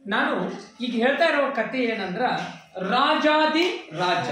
ನಾನು ಈಗ ಹೇಳ್ತಾ ಇರೋ ಕತೆ ಏನಂದ್ರ ರಾಜಾದಿ ರಾಜ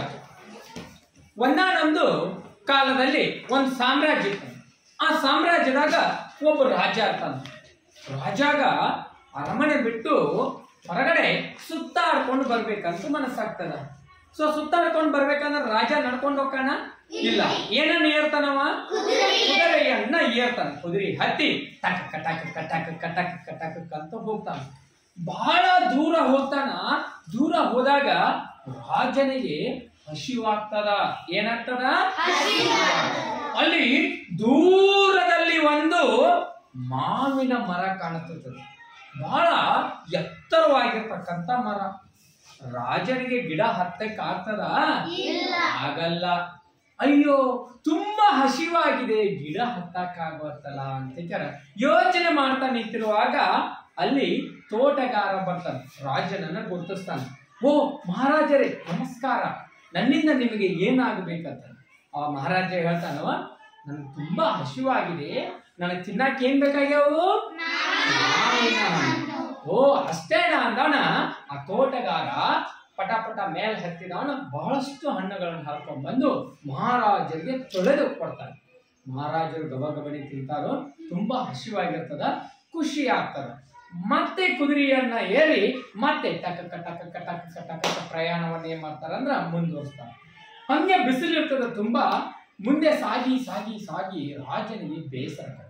ಒಂದಾನೊಂದು ಕಾಲದಲ್ಲಿ ಒಂದು ಸಾಮ್ರಾಜ್ಯ ಇತ್ತು ಆ ಸಾಮ್ರಾಜ್ಯದಾಗ ಒಬ್ಬ ರಾಜ ಇರ್ತಾನ ರಾಜಾಗ ಅರಮನೆ ಬಿಟ್ಟು ಹೊರಗಡೆ ಸುತ್ತಾಡ್ಕೊಂಡು ಬರ್ಬೇಕಂತ ಮನಸ್ಸಾಗ್ತದ ಸೊ ಸುತ್ತಾಡ್ಕೊಂಡು ಬರ್ಬೇಕಂದ್ರೆ ರಾಜ ನಡ್ಕೊಂಡು ಹೋಗ್ತಾನ ಇಲ್ಲ ಏನನ್ನ ಏರ್ತಾನವ ಕುದುರೆಯನ್ನ ಏರ್ತಾನ ಕುದುರೆ ಹತ್ತಿ ಟಕ್ ಕಟಕ್ ಕಟಕ್ ಕಟಕ್ ಕಟಕ್ ಅಂತ ಹೋಗ್ತಾನ ಬಹಳ ದೂರ ಹೋಗ್ತಾನ ದೂರ ಹೋದಾಗ ರಾಜನಿಗೆ ಹಸಿವಾಗ್ತದ ಏನಾಗ್ತದ ಅಲ್ಲಿ ದೂರದಲ್ಲಿ ಒಂದು ಮಾವಿನ ಮರ ಕಾಣುತ್ತದೆ ಬಹಳ ಎತ್ತರವಾಗಿರ್ತಕ್ಕಂಥ ಮರ ರಾಜನಿಗೆ ಗಿಡ ಹತ್ತಕ್ಕೆ ಆಗ್ತದ ಆಗಲ್ಲ ಅಯ್ಯೋ ತುಂಬಾ ಹಸಿವಾಗಿದೆ ಗಿಡ ಹತ್ತಕ್ಕಾಗತ್ತಲ್ಲ ಅಂತ ಕೇಳ ಯೋಚನೆ ಮಾಡ್ತಾ ನಿಂತಿರುವಾಗ ಅಲ್ಲಿ ತೋಟಗಾರ ಬರ್ತಾನೆ ರಾಜನನ್ನ ಗುರುತಿಸ್ತಾನೆ ಓ ಮಹಾರಾಜರೇ ನಮಸ್ಕಾರ ನನ್ನಿಂದ ನಿಮಗೆ ಏನಾಗಬೇಕಂತ ಆ ಮಹಾರಾಜ ಹೇಳ್ತಾನವ ನನಗೆ ತುಂಬಾ ಹಸಿವಾಗಿದೆ ನನಗೆ ತಿನ್ನಕ್ಕೆ ಏನ್ ಬೇಕಾಗ್ಯಾವು ಮಾವಿನ ಹಣ್ಣು. ಓ ಅಷ್ಟೇನಾ ಅಂದವನ ಆ ತೋಟಗಾರ ಪಟ ಪಟ ಮೇಲ್ ಹತ್ತಿದವನ ಬಹಳಷ್ಟು ಹಣ್ಣುಗಳನ್ನು ಹರ್ಕೊಂಡ್ ಬಂದು ಮಹಾರಾಜರಿಗೆ ತೊಳೆದು ಕೊಡ್ತಾನೆ ಮಹಾರಾಜರು ಗಬ ಗಬನಿ ತಿಂತಾರೋ ತುಂಬಾ ಹಸಿವಾಗಿರ್ತದ ಖುಷಿ ಆಗ್ತದ ಮತ್ತೆ ಕುದುರೆಯನ್ನ ಏರಿ ಮತ್ತೆ ಟಕ ಟಕ ಟಕ ಟಕ ಪ್ರಯಾಣವನ್ನ ಏನ್ ಮಾಡ್ತಾರ ಅಂದ್ರ ಮುಂದುವರಿಸ್ತಾರೆ ಹಂಗೆ ಬಿಸಿಲು ಇರ್ತದ ತುಂಬಾ ಮುಂದೆ ಸಾಗಿ ಸಾಗಿ ಸಾಗಿ ರಾಜನಿಗೆ ಬೇಸರ ಆಗ್ತದೆ.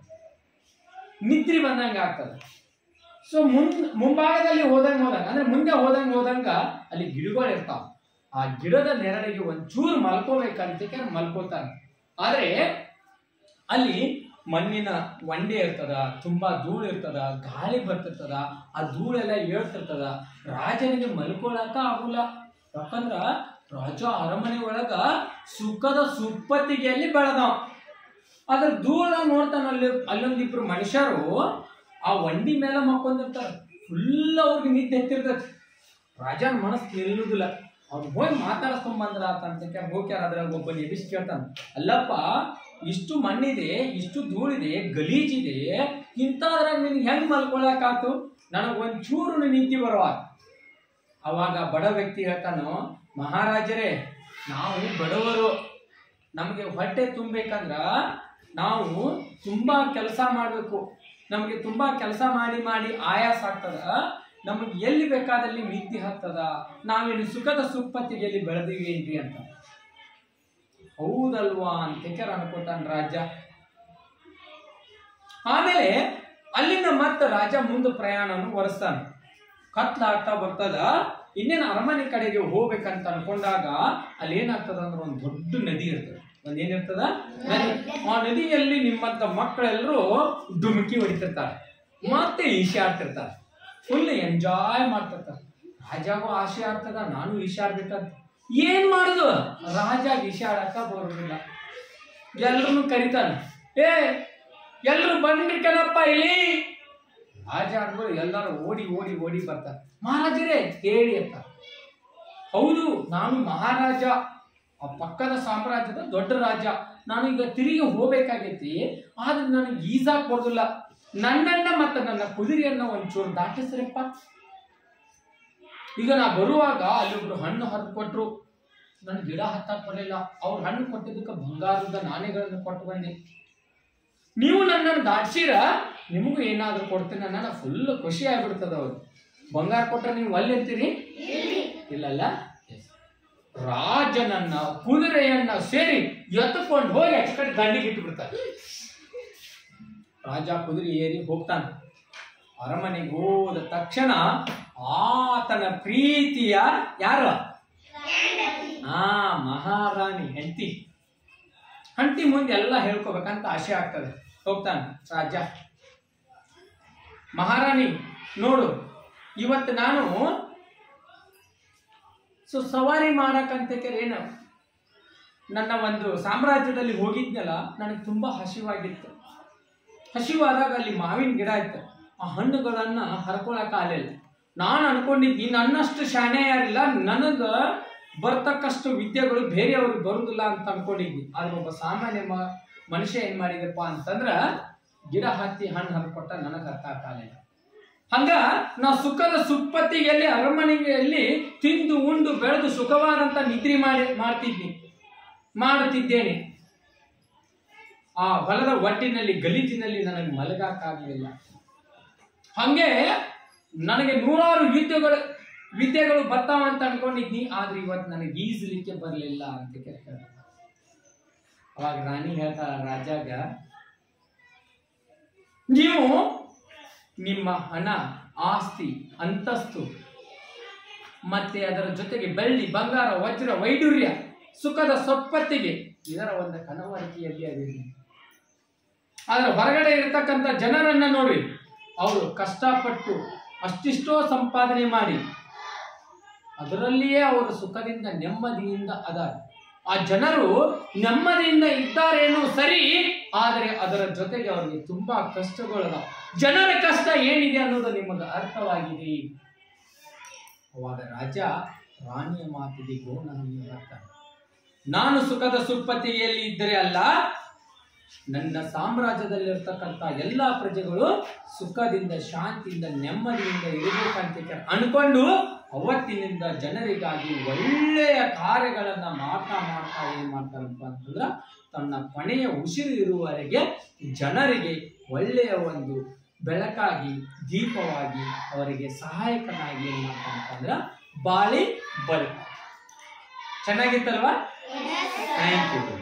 ನಿದ್ರಿ ಬಂದಂಗ ಆಗ್ತದೆ ಸೊ ಮುಂದ್ ಮುಂಭಾಗದಲ್ಲಿ ಹೋದಂಗ ಹೋದಂಗ ಅಂದ್ರೆ ಮುಂದೆ ಹೋದಂಗ ಹೋದಂಗ ಅಲ್ಲಿ ಗಿಡಗಳು ಇರ್ತಾವ ಆ ಗಿಡದ ನೆರಳಿಗೆ ಒಂಚೂರು ಮಲ್ಕೋಬೇಕಂತ ಮಲ್ಕೋತಾನೆ ಆದ್ರೆ ಅಲ್ಲಿ ಮಣ್ಣಿನ ಒಂಡೆ ಇರ್ತದ ತುಂಬಾ ಧೂಳು ಇರ್ತದ ಗಾಳಿ ಬರ್ತಿರ್ತದ ಆ ಧೂಳೆಲ್ಲ ಏಳ್ತಿರ್ತದ ರಾಜನಿಗೆ ಮಲ್ಕೊಳಕ ಆಗುಲ್ಲ ಯಾಕಂದ್ರ ರಾಜ ಅರಮನೆ ಒಳಗ ಸುಖದ ಸುಪ್ಪತ್ತಿಗೆಯಲ್ಲಿ ಬೆಳೆದವ ಅದ್ರ ದೂರ ನೋಡ್ತಾನ ಅಲ್ಲಿ ಅಲ್ಲೊಂದಿಬ್ರು ಮನುಷ್ಯರು ಆ ಒಂಡಿ ಮೇಲೆ ಮಕ್ಕೊಂಡಿರ್ತಾರ ಫುಲ್ ಅವ್ರಿಗೆ ನಿದ್ದೆ ಎತ್ತಿರ್ತೈತಿ ರಾಜನ ಮನಸ್ಸು ನಿಲ್ಲುದಿಲ್ಲ ಅವ್ರು ಹೋಗಿ ಮಾತಾಡಿಸ್ಕೊಂಡ್ ಬಂದ್ರ ಅಂತ ಹೋಗ್ಯಾರ ಅದ್ರಾಗ ಒಬ್ಬ ಎಬಿಸ್ ಕೇಳ್ತಾನ ಅಲ್ಲಪ್ಪ ಇಷ್ಟು ಮಣ್ಣಿದೆ ಇಷ್ಟು ಧೂಳಿದೆ ಗಲೀಜಿದೆ ಇಂಥದ್ರಾಗ ನಿನ್ ಹೆಂಗ್ ಮಲ್ಕೊಳಕಾತು ನನಗ್ ಒಂಚೂರು ನಿದ್ದೆ ಬರುವ ಅವಾಗ ಬಡ ವ್ಯಕ್ತಿ ಹೇಳ್ತಾನು ಮಹಾರಾಜರೇ ನಾವು ಬಡವರು ನಮಗೆ ಹೊಟ್ಟೆ ತುಂಬಬೇಕಂದ್ರ ನಾವು ತುಂಬಾ ಕೆಲಸ ಮಾಡಬೇಕು ನಮಗೆ ತುಂಬಾ ಕೆಲಸ ಮಾಡಿ ಮಾಡಿ ಆಯಾಸ ಆಗ್ತದ ನಮಗೆ ಎಲ್ಲಿ ಬೇಕಾದಲ್ಲಿ ನಿದ್ದೆ ಹತ್ತದ ನಾವೇನು ಸುಖದ ಸುಪ್ಪತ್ತಿಗೆ ಎಲ್ಲಿ ಬೆಳೆದಿವಿ ಏನ್ರಿ ಅಂತ ಹೌದಲ್ವಾ ಅಂತ ಕೆರ ಅನ್ಕೋತಾನ ರಾಜ ಆಮೇಲೆ ಅಲ್ಲಿಂದ ಮತ್ತೆ ರಾಜ ಮುಂದೆ ಪ್ರಯಾಣವನ್ನು ಒರೆಸ್ತಾನೆ ಕತ್ಲಾಗ್ತಾ ಬರ್ತದ ಇನ್ನೇನು ಅರಮನೆ ಕಡೆಗೆ ಹೋಗ್ಬೇಕಂತ ಅನ್ಕೊಂಡಾಗ ಅಲ್ಲಿ ಏನಾಗ್ತದ ಅಂದ್ರೆ ಒಂದು ದೊಡ್ಡ ನದಿ ಇರ್ತದೆ ಒಂದ್ ಏನಿರ್ತದ ನದಿ ಆ ನದಿಯಲ್ಲಿ ನಿಮ್ಮಂತ ಮಕ್ಕಳೆಲ್ಲರೂ ಡುಮುಕಿ ಹೊಡಿತಿರ್ತಾರೆ ಮತ್ತೆ ಈಶಾಡ್ತಿರ್ತಾರೆ ಫುಲ್ ಎಂಜಾಯ್ ಮಾಡ್ತಿರ್ತಾರೆ ರಾಜಾಗೂ ಆಸೆ ಆಗ್ತದ ನಾನು ಈಶಾಡ್ಬೇಕಂತ ಏನ್ ಮಾಡುದು ರಾಜ ಈಶಾಡಕ್ಕ ಬರೋದಿಲ್ಲ ಎಲ್ರನ್ನು ಕರಿತಾನೆ ಏ ಎಲ್ರು ಬಂದ್ರಿ ಕಣಪ್ಪ ಇಲ್ಲಿ ರಾಜ ಅಂದ್ಬಿಟ್ಟು ಎಲ್ಲರೂ ಓಡಿ ಓಡಿ ಓಡಿ ಬರ್ತಾರೆ ಮಹಾರಾಜರೇ ಹೇಳಿ ಅಂತ ಹೌದು ನಾನು ಮಹಾರಾಜ ಆ ಪಕ್ಕದ ಸಾಮ್ರಾಜ್ಯದ ದೊಡ್ಡ ರಾಜ ನಾನು ಈಗ ತಿರುಗಿ ಹೋಗ್ಬೇಕಾಗೈತಿ ಆದ್ರೆ ನನಗೆ ಈಸಾಕ್ ಕೊಡೋದಿಲ್ಲ ನನ್ನನ್ನ ಮತ್ತೆ ನನ್ನ ಕುದುರೆಯನ್ನ ಒಂಚೂರು ದಾಟಿಸ್ರಪ್ಪ ಈಗ ನಾ ಬರುವಾಗ ಅಲ್ಲಿ ಒಬ್ರು ಹಣ್ಣು ಹರಿದು ಕೊಟ್ರು ನನ್ ಗಿಡ ಹತ್ತಕ್ ಬರಲಿಲ್ಲ ಅವ್ರು ಹಣ್ಣು ಕೊಟ್ಟಿದ್ದಕ್ಕೆ ಬಂಗಾರದ ನಾಣ್ಯಗಳನ್ನು ಕೊಟ್ಟು ಬಂದೆ ನೀವು ನನ್ನನ್ನು ದಾಟ್ಸಿರ ನಿಮಗೂ ಏನಾದ್ರೂ ಕೊಡ್ತೀನಿ ನನ್ನ ಫುಲ್ ಖುಷಿ ಆಗ್ಬಿಡ್ತದ ಅವ್ರು ಬಂಗಾರ ಕೊಟ್ರೆ ನೀವು ಅಲ್ಲಿ ಅಂತೀರಿ ಇಲ್ಲಲ್ಲ Yes. ರಾಜನನ್ನ ಕುದುರೆಯನ್ನ ಸೇರಿ ಎತ್ತುಕೊಂಡು ಹೋಗಿ ಆಚೆ ಕಡೆ ದಂಡಿಗೆ ಇಟ್ಬಿಡ್ತಾರೆ ರಾಜ ಕುದುರೆ ಏರಿ ಹೋಗ್ತಾನೆ ಅರಮನೆಗೆ ಹೋದ ತಕ್ಷಣ ಆತನ ಪ್ರೀತಿಯ ಯಾರು ಆ ಮಹಾರಾಣಿ ಹೆಂಡತಿ ಹಂಟಿ ಮುಂದೆ ಎಲ್ಲ ಹೇಳ್ಕೊಬೇಕಂತ ಆಸೆ ಆಗ್ತದೆ ಹೋಗ್ತಾನೆ ರಾಜ ಮಹಾರಾಣಿ ನೋಡು ಇವತ್ತು ನಾನು ಸೊ ಸವಾರಿ ಮಾಡಕ್ಕಂತ ಏನು ನನ್ನ ಒಂದು ಸಾಮ್ರಾಜ್ಯದಲ್ಲಿ ಹೋಗಿದ್ನಲ್ಲ ನನಗೆ ತುಂಬಾ ಹಸಿವಾಗಿತ್ತು ಹಸಿವಾದಾಗ ಅಲ್ಲಿ ಮಾವಿನ ಗಿಡ ಇತ್ತು ಆ ಹಣ್ಣುಗಳನ್ನ ಹರ್ಕೊಳಕ್ ಆಗಲಿಲ್ಲ ನಾನು ಅನ್ಕೊಂಡಿದ್ದಿ ನನ್ನಷ್ಟು ಶಾಣೆ ಯಾರಿಲ್ಲ ನನಗ ಬರ್ತಕ್ಕಷ್ಟು ವಿದ್ಯೆಗಳು ಬೇರೆಯವ್ರಿಗೆ ಬರುದಿಲ್ಲ ಅಂತ ಅನ್ಕೊಂಡಿದ್ನಿ ಆದ್ರೆ ಒಬ್ಬ ಸಾಮಾನ್ಯ ಮ ಮನುಷ್ಯ ಏನ್ ಮಾಡಿದಪ್ಪ ಅಂತಂದ್ರ ಗಿಡ ಹತ್ತಿ ಹಣ್ಣು ಹರ್ಕೊಟ್ಟ ನನಗೆ ಅರ್ಥ ಆಗಲಿಲ್ಲ ಹಂಗ ನಾ ಸುಖದ ಸುಪ್ಪತ್ತಿಗೆಯಲ್ಲಿ ಅರಮನೆಯಲ್ಲಿ ತಿಂದು ಉಂಡು ಬೆಳೆದು ಸುಖವಾದಂತ ನಿದ್ರೆ ಮಾಡಿ ಮಾಡ್ತಿದ್ನಿ ಮಾಡುತ್ತಿದ್ದೇನೆ ಆ ಹೊಲದ ಒಟ್ಟಿನಲ್ಲಿ ಗಲೀಜಿನಲ್ಲಿ ನನಗೆ ಮಲಗಾಕಾಗಲಿಲ್ಲ ಹಂಗೆ ನನಗೆ ನೂರಾರು ವಿದ್ಯೆಗಳು ವಿದ್ಯೆಗಳು ಬರ್ತಾವ ಅಂತ ಅನ್ಕೊಂಡಿದ್ನಿ ಆದ್ರೆ ಇವತ್ತು ನನಗೆ ಈಜಲಿಕ್ಕೆ ಬರಲಿಲ್ಲ ಅಂತ ಕೇಳ್ತಾರೆ ಅವಾಗ ರಾಣಿ ಹೇಳ್ತಾಳ ರಾಜಾಗ ನೀವು ನಿಮ್ಮ ಹಣ ಆಸ್ತಿ ಅಂತಸ್ತು ಮತ್ತೆ ಅದರ ಜೊತೆಗೆ ಬೆಳ್ಳಿ ಬಂಗಾರ ವಜ್ರ ವೈಡೂರ್ಯ ಸುಖದ ಸೊಪ್ಪತ್ತಿಗೆ ಇದರ ಒಂದು ಕನವರಿಕೆಯಲ್ಲಿ ಅದಿರಿ ಆದ್ರೆ ಹೊರಗಡೆ ಇರತಕ್ಕಂಥ ಜನರನ್ನ ನೋಡಿ ಅವರು ಕಷ್ಟಪಟ್ಟು ಅಷ್ಟಿಷ್ಟೋ ಸಂಪಾದನೆ ಮಾಡಿ ಅದರಲ್ಲಿಯೇ ಅವರು ಸುಖದಿಂದ ನೆಮ್ಮದಿಯಿಂದ ಅದಾರ ಆ ಜನರು ನೆಮ್ಮದಿಯಿಂದ ಇದ್ದಾರೇನೋ ಸರಿ ಆದರೆ ಅದರ ಜೊತೆಗೆ ಅವರಿಗೆ ತುಂಬಾ ಕಷ್ಟಗಳದ ಜನರ ಕಷ್ಟ ಏನಿದೆ ಅನ್ನೋದು ನಿಮಗೆ ಅರ್ಥವಾಗಿದೆ ಅವಾಗ ರಾಜ ರಾಣಿಯ ಮಾತಿಗೆ ಗೌನವನ್ನು ಬರ್ತಾನೆ ನಾನು ಸುಖದ ಸುಪ್ಪತ್ತಿಗೆಯಲ್ಲಿ ಇದ್ದರೆ ಅಲ್ಲ ನನ್ನ ಸಾಮ್ರಾಜ್ಯದಲ್ಲಿರ್ತಕ್ಕಂಥ ಎಲ್ಲಾ ಪ್ರಜೆಗಳು ಸುಖದಿಂದ ಶಾಂತಿಯಿಂದ ನೆಮ್ಮದಿಯಿಂದ ಇರಬೇಕಂತ ಕೆ- ಅನ್ಕೊಂಡು ಅವತ್ತಿನಿಂದ ಜನರಿಗಾಗಿ ಒಳ್ಳೆಯ ಕಾರ್ಯಗಳನ್ನ ಮಾಡ್ತಾ ಮಾಡ್ತಾ ಏನ್ ಮಾಡ್ತಾರಪ್ಪ ಅಂತಂದ್ರ ತನ್ನ ಕೊನೆಯ ಉಸಿರು ಇರುವವರೆಗೆ ಜನರಿಗೆ ಒಳ್ಳೆಯ ಒಂದು ಬೆಳಕಾಗಿ ದೀಪವಾಗಿ ಅವರಿಗೆ ಸಹಾಯಕನಾಗಿ ಏನ್ ಮಾಡ್ತಾನಂತಂದ್ರ ಬಾಳಿ ಬದುಕ ಚೆನ್ನಾಗಿತ್ತಲ್ವಾ ಥ್ಯಾಂಕ್ ಯು